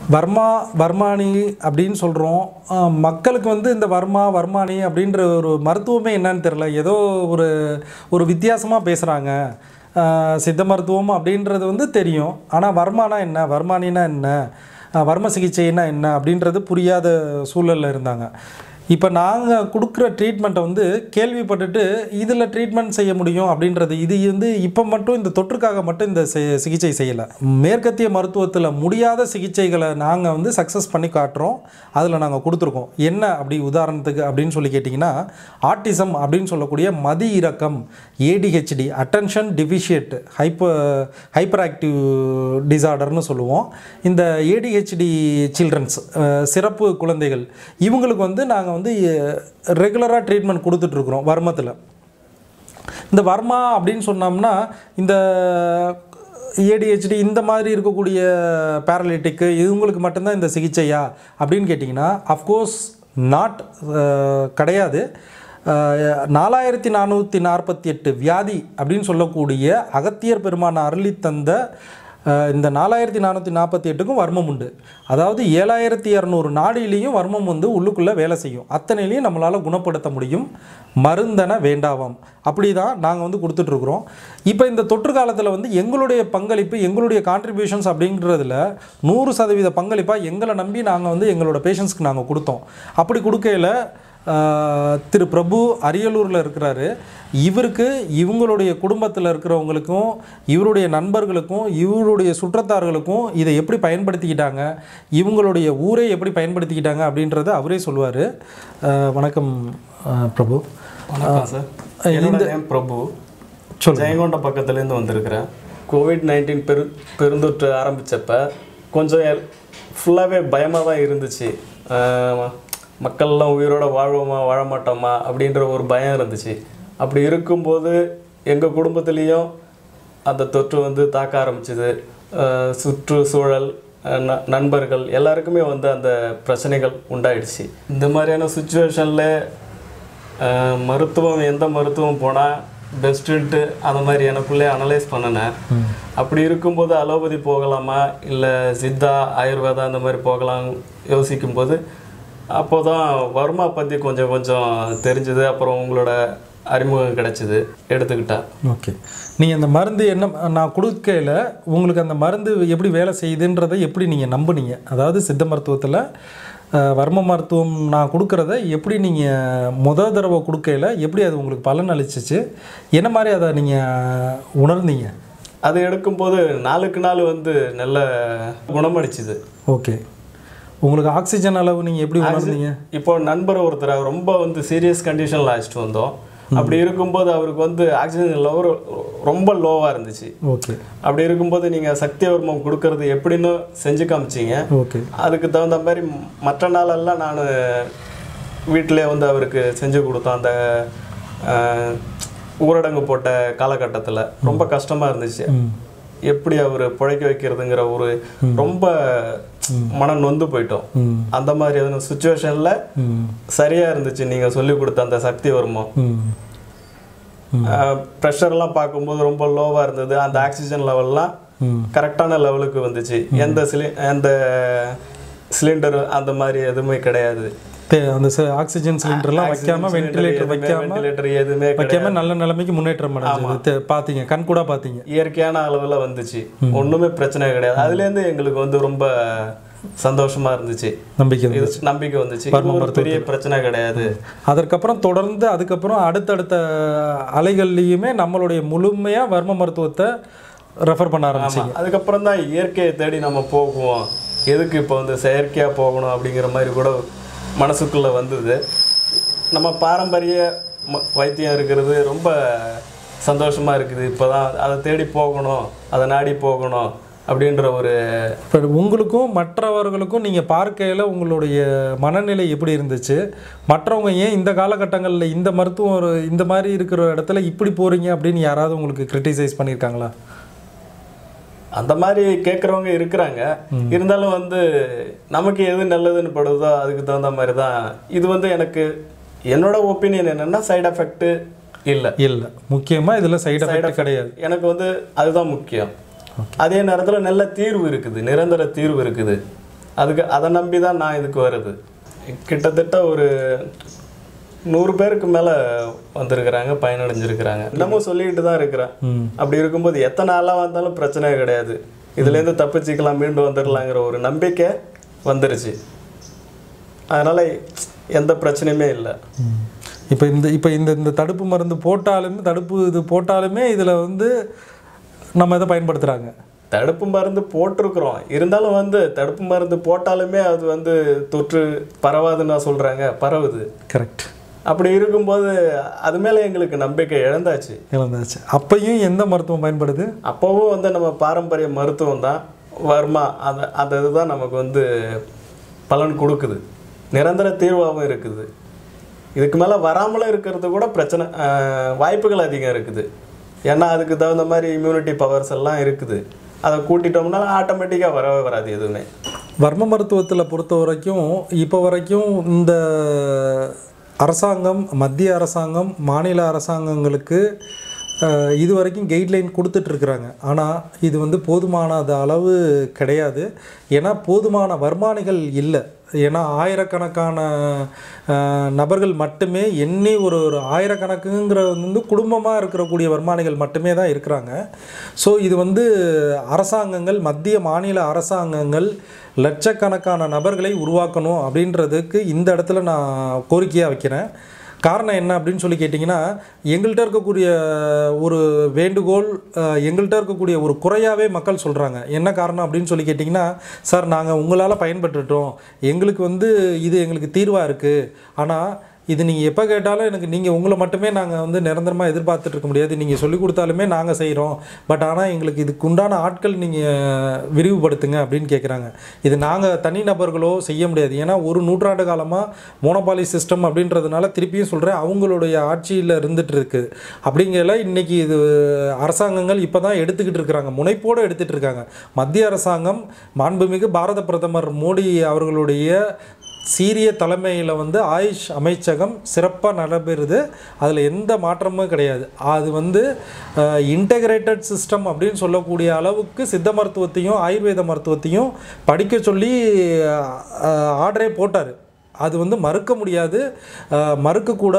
வர்மா வர்மானி அப்படின்னு சொல்கிறோம் மக்களுக்கு வந்து இந்த வர்மா வர்மானி அப்படின்ற ஒரு மருத்துவமே என்னன்னு தெரில ஏதோ ஒரு ஒரு வித்தியாசமாக பேசுகிறாங்க சித்த மருத்துவம் அப்படின்றது வந்து தெரியும் ஆனால் வர்மானா என்ன வர்மானினா என்ன ஆஹ் வர்ம சிகிச்சைனா என்ன அப்படின்றது புரியாத சூழலில் இருந்தாங்க இப்போ நாங்கள் கொடுக்குற ட்ரீட்மெண்ட்டை வந்து கேள்விப்பட்டுட்டு இதில் ட்ரீட்மெண்ட் செய்ய முடியும் அப்படின்றது இது வந்து இப்போ மட்டும் இந்த தொற்றுக்காக மட்டும் இந்த சி- சிகிச்சை செய்யலை மேற்கத்திய மருத்துவத்தில் முடியாத சிகிச்சைகளை நாங்கள் வந்து சக்ஸஸ் பண்ணி காட்டுறோம் அதில் நாங்கள் கொடுத்துருக்கோம் என்ன அப்படி உதாரணத்துக்கு அப்படின்னு சொல்லி கேட்டிங்கன்னா ஆட்டிசம் அப்படின்னு சொல்லக்கூடிய மதி இறக்கம் ADHD attention deficit hyper hyperactive டிசார்டர்னு சொல்லுவோம் இந்த ஏடிஹெச்டி சில்ட்ரன்ஸ் சிறப்பு குழந்தைகள் இவங்களுக்கு வந்து நாங்கள் வந்து ரெகுலராக ட்ரீட்மெண்ட் கொடுத்துட்ருக்குறோம் வர்மத்தில் இந்த வர்மா அப்படின்னு சொன்னோம்னா இந்த ஏடிஹெச்டி இந்த மாதிரி இருக்கக்கூடிய பேரலிட்டிக்கு இவங்களுக்கு மட்டும்தான் இந்த சிகிச்சையா அப்படின்னு கேட்டிங்கன்னா அஃப்கோர்ஸ் நாட் கிடையாது அஹ், நாலாயிரத்தி நானூற்றி நாற்பத்தி எட்டு வியாதி அப்படின்னு சொல்லக்கூடிய அகத்தியர் பெருமான அருளி தந்த அஹ், இந்த நாலாயிரத்தி நானூற்றி நாற்பத்தி எட்டுக்கும் வர்மம் உண்டு அதாவது ஏழாயிரத்தி இரநூறு நாடியிலையும் வர்மம் வந்து உள்ளுக்குள்ளே வேலை செய்யும் அத்தனையிலையும் நம்மளால் குணப்படுத்த முடியும் மருந்தன வேண்டாவாம் அப்படி தான் நாங்கள் வந்து கொடுத்துட்ருக்குறோம் இப்போ இந்த தொற்று காலத்தில் வந்து எங்களுடைய பங்களிப்பு எங்களுடைய கான்ட்ரிபியூஷன்ஸ் அப்படின்றதுல நூறு சதவீத பங்களிப்பாக எங்களை நம்பி நாங்கள் வந்து எங்களோட பேஷண்ட்ஸ்க்கு நாங்கள் கொடுத்தோம் அப்படி கொடுக்கையில் ஆஹ், திரு பிரபு அரியலூரில் இருக்கிறாரு இவருக்கு இவங்களுடைய குடும்பத்தில் இருக்கிறவங்களுக்கும் இவருடைய நண்பர்களுக்கும் இவருடைய சுற்றத்தார்களுக்கும் இதை எப்படி பயன்படுத்திக்கிட்டாங்க இவங்களுடைய ஊரை எப்படி பயன்படுத்திக்கிட்டாங்க அப்படின்றத அவரே சொல்லுவார் வணக்கம் ஆஹ், பிரபு வணக்கம் சார் என்னோட நேம் பிரபு ஜெயங்கொண்ட பக்கத்துலேருந்து வந்திருக்கிறேன் கோவிட் நைன்டீன் பெரு பெருந்தொற்று ஆரம்பித்தப்ப கொஞ்சம் ஃபுல்லாகவே பயமாக தான் இருந்துச்சு ஆஹ் மக்கள்லாம் உயிரோட வாழ்வோமா வாழ மாட்டோமா அப்படின்ற ஒரு பயம் இருந்துச்சு அப்படி இருக்கும்போது எங்கள் குடும்பத்துலேயும் அந்த தொற்று வந்து தாக்க ஆரம்பிச்சுது ஆஹ் சுற்றுச்சூழல் ஆஹ் ந- நண்பர்கள் எல்லாருக்குமே வந்து அந்த பிரச்சனைகள் உண்டாயிடுச்சு இந்த மாதிரியான சுச்சுவேஷனில் அஹ் மருத்துவம் எந்த மருத்துவம் போனால் பெஸ்ட்டுன்ட்டு அந்த மாதிரி எனக்குள்ளே அனலைஸ் பண்ணினேன் அப்படி இருக்கும்போது அலோபதி போகலாமா இல்லை சித்தா ஆயுர்வேதா அந்த மாதிரி போகலாம் யோசிக்கும்போது அப்போ தான் வர்மா பற்றி கொஞ்சம் கொஞ்சம் தெரிஞ்சது அப்புறம் உங்களோட அறிமுகம் கிடைச்சிது எடுத்துக்கிட்டேன் ஓகே நீங்கள் அந்த மருந்து என்ன நான் கொடுக்கையில் உங்களுக்கு அந்த மருந்து எப்படி வேலை செய்யுதுன்றதை எப்படி நீங்கள் நம்புனீங்க அதாவது சித்த மருத்துவத்தில் அஹ், வர்ம மருத்துவம் நான் கொடுக்குறத எப்படி நீங்கள் முத தடவை கொடுக்கையில் எப்படி அது உங்களுக்கு பலன் அளிச்சிச்சு என்ன மாதிரி அதை நீங்கள் உணர்ந்தீங்க அது எடுக்கும்போது நாளுக்கு நாள் வந்து நல்ல குணமடிச்சுது ஓகே உங்களுக்கு ஆக்சிஜன் அளவு நீங்கள் எப்படி உணர்ந்தீங்க இப்போ நண்பர் ஒருத்தர் ரொம்ப வந்து சீரியஸ் கண்டிஷனில் அழைச்சிட்டு வந்தோம் அப்படி இருக்கும்போது அவருக்கு வந்து ஆக்சிஜன் லெவல் ரொம்ப லோவாக இருந்துச்சு ஓகே அப்படி இருக்கும்போது நீங்கள் சக்திவர்மம் கொடுக்கறது எப்படின்னு செஞ்சு காமிச்சீங்க ஓகே அதுக்கு தகுந்த மாதிரி மற்ற நாளெல்லாம் நான் வீட்டிலே வந்து அவருக்கு செஞ்சு கொடுத்தோம் அந்த அஹ், ஊரடங்கு போட்ட காலகட்டத்தில் ரொம்ப கஷ்டமாக இருந்துச்சு எப்படி அவர் பிழைக்க வைக்கிறதுங்கிற ஒரு ரொம்ப மன நொந்து போயிட்டோம் ம் அந்த மாதிரியான சுச்சுவேஷனில் ம் சரியாக இருந்துச்சு நீங்கள் சொல்லி கொடுத்த அந்த சக்தி வர்மம் ம் ப்ரெஷர்லாம் பார்க்கும்போது ரொம்ப லோவாக இருந்தது அந்த ஆக்சிஜன் லெவல்லாம் ம் கரெக்டான லெவலுக்கு வந்துச்சு எந்த சிலி எந்த சிலிண்டர் அந்த மாதிரி எதுவுமே கிடையாது தே- அந்த ஆக்சிஜன் சிலிண்டர்லாம் வைக்காம வென்டிலேட்டர் வைக்காம வென்டிலேட்டர் எதுவுமே கிடையாது வைக்காம நல்ல நிலைமைக்கு முன்னேற்றம் அடைஞ்சது தெ- பார்த்தீங்க கண் கூட பார்த்தீங்க இயற்கையான அளவில் வந்துச்சு ஒன்றுமே பிரச்சனை கிடையாது அதுலேருந்து எங்களுக்கு வந்து ரொம்ப சந்தோஷமா இருந்துச்சு நம்பிக்கை இது இருந்துச்சு நம்பிக்கை வந்துச்சு இது ஒரு பெரிய பிரச்சனை கிடையாது அதற்கப்புறம் தொடர்ந்து அதுக்கப்புறம் அடுத்தடுத்த அலைகள்லையுமே நம்மளுடைய முழுமையா வர்ம மருத்துவத்தை ரெஃபர் பண்ண ஆரம்பிச்சிங்க அதுக்கப்புறம் தான் இயற்கையை தேடி நம்ம போகுவோம் எதுக்கு இப்போ வந்து செயற்கையாக போகணும் அப்படிங்கிற மாதிரி கூட மனசுக்குள்ள வந்தது நம்ம பாரம்பரிய ம- வைத்தியம் இருக்கிறது ரொம்ப சந்தோஷமா இருக்குது இப்போதான் அதை தேடி போகணும் அதை நாடி போகணும் அப்படின்ற ஒரு இப்போ உங்களுக்கும் மற்றவர்களுக்கும் நீங்கள் பார்க்கையில் உங்களுடைய மனநிலை எப்படி இருந்துச்சு மற்றவங்க ஏன் இந்த காலகட்டங்களில் இந்த மருத்துவம் ஒரு இந்த மாதிரி இருக்கிற இடத்துல இப்படி போகிறீங்க அப்படின்னு யாராவது உங்களுக்கு கிரிட்டிசைஸ் பண்ணியிருக்காங்களா அந்த மாதிரி கேட்குறவங்க இருக்கிறாங்க இருந்தாலும் வந்து நமக்கு எது நல்லதுன்னு படுதோ அதுக்கு தகுந்த மாதிரி தான் இது வந்து எனக்கு என்னோட ஒப்பீனியன் என்னன்னா சைடு எஃபெக்ட் இல்லை இல்லை முக்கியமாக இதில் சைடு எஃபெக்ட் கிடையாது எனக்கு வந்து அதுதான் முக்கியம் அதே நேரத்தில் நல்ல தீர்வு இருக்குது நிரந்தர தீர்வு இருக்குது அதுக்கு அதை நம்பி தான் நான் இதுக்கு வருது கிட்டத்தட்ட ஒரு நூறு பேருக்கு மேலே வந்திருக்கிறாங்க பயனடைஞ்சிருக்கிறாங்க இன்னமும் சொல்லிக்கிட்டு தான் இருக்கிறேன் ம் அப்படி இருக்கும்போது எத்தனை நாளாக வந்தாலும் பிரச்சனையே கிடையாது இதுலேருந்து தப்பிச்சுக்கலாம் மீண்டு வந்துடலாங்கிற ஒரு நம்பிக்கை வந்துருச்சு அதனால் எந்த பிரச்சனையுமே இல்லை இப்போ இந்த இப்போ இந்த இந்த தடுப்பு மருந்து போட்டாலுமே தடுப்பு இது போட்டாலுமே இதில் வந்து நம்ம இதை பயன்படுத்துகிறாங்க தடுப்பு மருந்து போட்டிருக்கிறோம் இருந்தாலும் வந்து தடுப்பு மருந்து போட்டாலுமே அது வந்து தொற்று பரவாதுன்னு சொல்கிறாங்க பரவுது கரெக்ட் அப்படி இருக்கும்போது அது மேலே எங்களுக்கு நம்பிக்கை இழந்தாச்சு இழந்தாச்சு அப்பையும் எந்த மருத்துவம் பயன்படுது அப்போவும் வந்து நம்ம பாரம்பரிய மருத்துவம் தான் வர்மா அந்த அந்த இதுதான் நமக்கு வந்து பலன் கொடுக்குது நிரந்தர தீர்வாகவும் இருக்குது இதுக்கு மேலே வராமலும் இருக்கிறது கூட பிரச்சனை ஆஹ், வாய்ப்புகள் அதிகம் இருக்குது ஏன்னா அதுக்கு தகுந்த மாதிரி இம்யூனிட்டி பவர்ஸ் எல்லாம் இருக்குது அதை கூட்டிட்டோம்னா ஆட்டோமேட்டிக்காக வரவே வராது எதுவுமே வர்ம மருத்துவத்தில் பொறுத்த வரைக்கும் இப்போ வரைக்கும் இந்த அரசாங்கம் மத்திய அரசாங்கம் மாநில அரசாங்கங்களுக்கு அஹ், இது வரைக்கும் கைட்லைன் கொடுத்துட்ருக்குறாங்க ஆனால் இது வந்து போதுமானது அளவு கிடையாது ஏன்னா போதுமான வருமானிகள் இல்லை ஏன்னா ஆயிரக்கணக்கான அஹ், நபர்கள் மட்டுமே எண்ணி ஒரு ஒரு ஆயிரக்கணக்குங்கிற வந்து குடும்பமாக இருக்கக்கூடிய வருமானிகள் மட்டுமே தான் இருக்கிறாங்க ஸோ இது வந்து அரசாங்கங்கள் மத்திய மாநில அரசாங்கங்கள் லட்சக்கணக்கான நபர்களை உருவாக்கணும் அப்படின்றதுக்கு இந்த இடத்துல நான் கோரிக்கையாக வைக்கிறேன் காரணம் என்ன அப்படின்னு சொல்லி கேட்டிங்கன்னா எங்கள்கிட்ட இருக்கக்கூடிய ஒரு வேண்டுகோள் அஹ், எங்கள்கிட்ட இருக்கக்கூடிய ஒரு குறையாகவே மக்கள் சொல்கிறாங்க என்ன காரணம் அப்படின்னு சொல்லி கேட்டிங்கன்னா சார் நாங்கள் உங்களால் பயன்பட்டுட்டோம் எங்களுக்கு வந்து இது எங்களுக்கு தீர்வாக இருக்குது ஆனால் இது நீங்கள் எப்போ கேட்டாலும் எனக்கு நீங்கள் உங்களை மட்டுமே நாங்கள் வந்து நிரந்தரமாக எதிர்பார்த்துட்டு இருக்க முடியாது நீங்கள் சொல்லி கொடுத்தாலுமே நாங்கள் செய்கிறோம் பட் ஆனால் எங்களுக்கு இதுக்கு உண்டான ஆட்கள் நீங்கள் விரிவுபடுத்துங்க அப்படின்னு கேட்குறாங்க இது நாங்கள் தனிநபர்களோ செய்ய முடியாது ஏன்னா ஒரு நூற்றாண்டு காலமாக மோனோபாலி சிஸ்டம் அப்படின்றதுனால திருப்பியும் சொல்கிறேன் அவங்களுடைய ஆட்சியில் இருந்துட்டு இருக்கு அப்படிங்கிறல இன்றைக்கி இது அரசாங்கங்கள் இப்போ தான் எடுத்துக்கிட்டு இருக்கிறாங்க முனைப்போடு எடுத்துகிட்டு இருக்காங்க மத்திய அரசாங்கம் மாண்புமிகு பாரத பிரதமர் மோடி அவர்களுடைய சீரிய தலைமையில் வந்து ஆயுஷ் அமைச்சகம் சிறப்பாக நடைபெறுது அதில் எந்த மாற்றமும் கிடையாது அது வந்து இன்டகிரேட்டட் சிஸ்டம் அப்படின்னு சொல்லக்கூடிய அளவுக்கு சித்த மருத்துவத்தையும் ஆயுர்வேத மருத்துவத்தையும் படிக்க சொல்லி ஆர்டரே போட்டார் அது வந்து மறுக்க முடியாது அஹ், மறுக்கக்கூட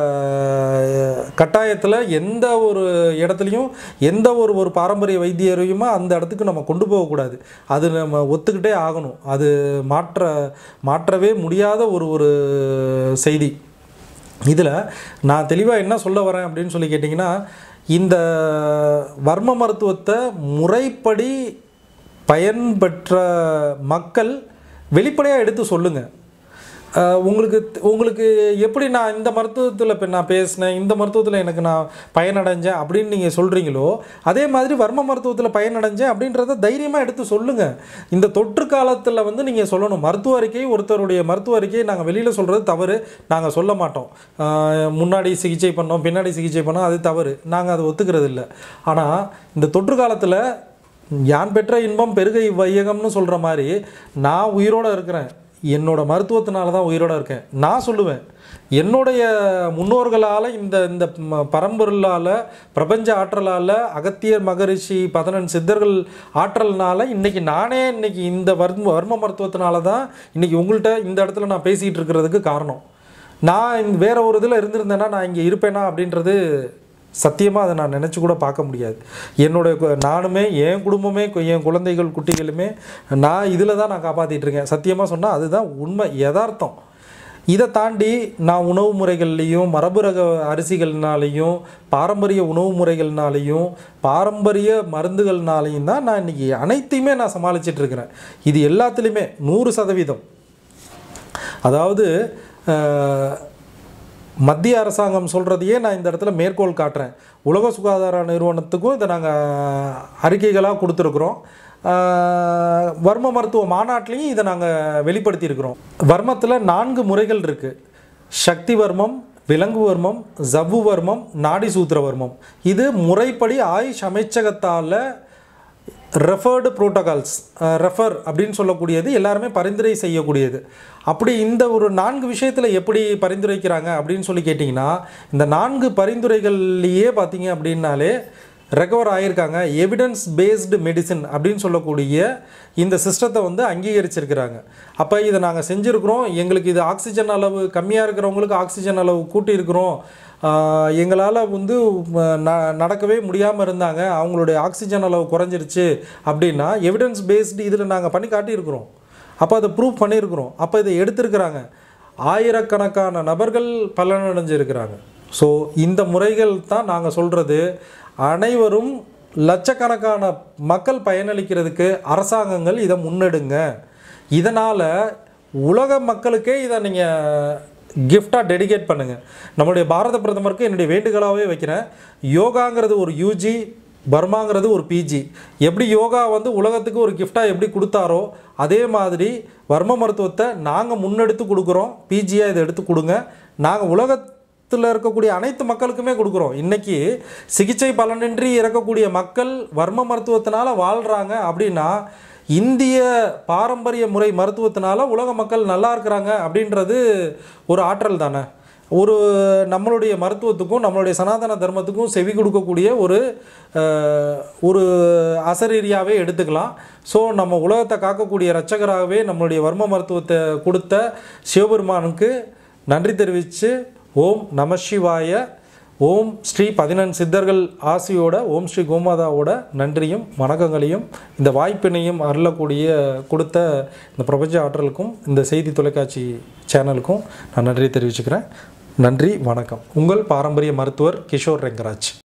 கட்டாயத்தில் எந்த ஒரு இடத்துலையும் எந்த ஒரு ஒரு பாரம்பரிய வைத்தியரையுமே அந்த இடத்துக்கு நம்ம கொண்டு போகக்கூடாது அது நம்ம ஒத்துக்கிட்டே ஆகணும் அது மாற்ற மாற்றவே முடியாத ஒரு ஒரு செய்தி இதில் நான் தெளிவாக என்ன சொல்ல வரேன் அப்படின்னு சொல்லி கேட்டிங்கன்னா இந்த வர்ம மருத்துவத்தை முறைப்படி பயன்பெற்ற மக்கள் வெளிப்படையாக எடுத்து சொல்லுங்கள் அஹ் உங்களுக்கு உங்களுக்கு எப்படி நான் இந்த மருத்துவத்தில் இப்போ நான் பேசினேன் இந்த மருத்துவத்தில் எனக்கு நான் பயனடைஞ்சேன் அப்படின்னு நீங்கள் சொல்கிறீங்களோ அதே மாதிரி வர்ம மருத்துவத்தில் பயனடைஞ்சேன் அப்படின்றத தைரியமாக எடுத்து சொல்லுங்கள் இந்த தொற்று காலத்தில் வந்து நீங்கள் சொல்லணும் மருத்துவ அறிக்கை ஒருத்தருடைய மருத்துவ அறிக்கையை நாங்கள் வெளியில் சொல்கிறது தவறு நாங்கள் சொல்ல மாட்டோம் அஹ் முன்னாடி சிகிச்சை பண்ணோம் பின்னாடி சிகிச்சை பண்ணோம் அது தவறு நாங்கள் அதை ஒத்துக்கிறது இல்லை ஆனால் இந்த தொற்று காலத்தில் யான் பெற்ற இன்பம் பெருகை வையகம்னு சொல்கிற மாதிரி நான் உயிரோடு இருக்கிறேன் என்னோட மருத்துவத்தினால தான் உயிரோடு இருக்கேன் நான் சொல்லுவேன் என்னுடைய முன்னோர்களால் இந்த இந்த ம- பரம்பொருளால் பிரபஞ்ச ஆற்றலால் அகத்தியர் மகரிஷி பதினெண்டு சித்தர்கள் ஆற்றல்னால இன்னைக்கு நானே இன்னைக்கு இந்த வர்ம வர்ம மருத்துவத்தினால தான் இன்னைக்கு உங்கள்கிட்ட இந்த இடத்துல நான் பேசிக்கிட்டு இருக்கிறதுக்கு காரணம் நான் இந்த- வேற ஒரு இதில் இருந்திருந்தேன்னா நான் இங்கே இருப்பேனா அப்படின்றது சத்தியமாக அதை நான் நினச்சி கூட பார்க்க முடியாது என்னோட கு- நானுமே என் குடும்பமே கு- என் குழந்தைகள் குட்டிகளுமே நான் இதில் தான் நான் காப்பாற்றிட்டு இருக்கேன் சத்தியமாக சொன்னால் அதுதான் உண்மை யதார்த்தம் இதை தாண்டி நான் உணவு முறைகள்லேயும் மரபு ரக அரிசிகள்னாலையும் பாரம்பரிய உணவு முறைகள்னாலையும் பாரம்பரிய மருந்துகள்னாலையும் தான் நான் இன்றைக்கி அனைத்தையுமே நான் சமாளிச்சிட்டு இருக்கிறேன் இது எல்லாத்துலேயுமே நூறு சதவீதம் அதாவது அஹ், மத்திய அரசாங்கம் சொல்கிறதையே நான் இந்த இடத்துல மேற்கோள் காட்டுறேன் உலக சுகாதார நிறுவனத்துக்கும் இதை நாங்கள் அறிக்கைகளாக கொடுத்துருக்குறோம் அஹ், வர்ம மருத்துவ மாநாட்டிலையும் இதை நாங்கள் வெளிப்படுத்தியிருக்கிறோம் வர்மத்தில் நான்கு முறைகள் இருக்குது சக்தி வர்மம் விலங்கு வர்மம் ஜவ்வு வர்மம் நாடி சூத்திர வர்மம் இது முறைப்படி ஆயுஷ் அமைச்சகத்தால் ரெஃபர்டு ப்ரோட்டோகால்ஸ் ரெஃபர் அப்படின்னு சொல்லக்கூடியது எல்லாருமே பரிந்துரை செய்யக்கூடியது அப்படி இந்த ஒரு நான்கு விஷயத்தில் எப்படி பரிந்துரைக்கிறாங்க அப்படின்னு சொல்லி கேட்டிங்கன்னா இந்த நான்கு பரிந்துரைகள்லேயே பார்த்தீங்க அப்படின்னாலே ரெக்கவர் ஆகியிருக்காங்க எவிடன்ஸ் பேஸ்டு மெடிசின் அப்படின்னு சொல்லக்கூடிய இந்த சிஸ்டத்தை வந்து அங்கீகரிச்சிருக்கிறாங்க அப்போ இதை நாங்கள் செஞ்சுருக்கிறோம் எங்களுக்கு இது ஆக்சிஜன் அளவு கம்மியாக இருக்கிறவங்களுக்கு ஆக்சிஜன் அளவு கூட்டியிருக்கிறோம் எங்களால் வந்து ம, ந நடக்கவே முடியாமல் இருந்தாங்க அவங்களுடைய ஆக்சிஜன் அளவு குறைஞ்சிருச்சு அப்படின்னா எவிடன்ஸ் பேஸ்டு இதில் நாங்கள் பண்ணி காட்டியிருக்கிறோம் அப்போ அதை ப்ரூவ் பண்ணியிருக்கிறோம் அப்போ இதை எடுத்திருக்கிறாங்க ஆயிரக்கணக்கான நபர்கள் பலனடைஞ்சிருக்கிறாங்க ஸோ இந்த முறைகள் தான் நாங்கள் சொல்கிறது அனைவரும் லட்சக்கணக்கான மக்கள் பயனளிக்கிறதுக்கு அரசாங்கங்கள் இதை முன்னெடுங்க இதனால் உலக மக்களுக்கே இதை நீங்கள் கிஃப்டாக டெடிகேட் பண்ணுங்கள் நம்மளுடைய பாரத பிரதமருக்கு என்னுடைய வேண்டுகோளாகவே வைக்கிறேன் யோகாங்கிறது ஒரு யூஜி பர்மாங்கிறது ஒரு பிஜி எப்படி யோகா வந்து உலகத்துக்கு ஒரு கிஃப்டாக எப்படி கொடுத்தாரோ அதே மாதிரி வர்ம மருத்துவத்தை நாங்கள் முன்னெடுத்து கொடுக்குறோம் பிஜியாக இதை எடுத்து கொடுங்க நாங்கள் உலகத்தில் இருக்கக்கூடிய அனைத்து மக்களுக்குமே கொடுக்குறோம் இன்றைக்கி சிகிச்சை பலனின்றி இறக்கக்கூடிய மக்கள் வர்ம மருத்துவத்தினால வாழ்கிறாங்க அப்படின்னா இந்திய பாரம்பரிய முறை மருத்துவத்தினால உலக மக்கள் நல்லா இருக்கிறாங்க அப்படின்றது ஒரு ஆற்றல் தானே ஒரு நம்மளுடைய மருத்துவத்துக்கும் நம்மளுடைய சனாதன தர்மத்துக்கும் செவி கொடுக்கக்கூடிய ஒரு அஹ், ஒரு அசரீரியாவே எடுத்துக்கலாம் ஸோ நம்ம உலகத்தை காக்கக்கூடிய இரட்சகராகவே நம்மளுடைய வர்ம மருத்துவத்தை கொடுத்த சிவபெருமானுக்கு நன்றி தெரிவித்து ஓம் நம சிவாய ஓம் ஸ்ரீ பதினெண் சித்தர்கள் ஆசியோட ஓம் ஸ்ரீ கோமாதாவோட நன்றியும் வணக்கங்களையும் இந்த வாய்ப்பினையும் அருளக்கூடிய கொடுத்த இந்த பிரபஞ்ச ஆற்றலுக்கும் இந்த செய்தி தொலைக்காட்சி சேனலுக்கும் நான் நன்றி தெரிவிச்சுக்கிறேன் நன்றி வணக்கம் உங்கள் பாரம்பரிய மருத்துவர் கிஷோர் ரெங்கராஜ்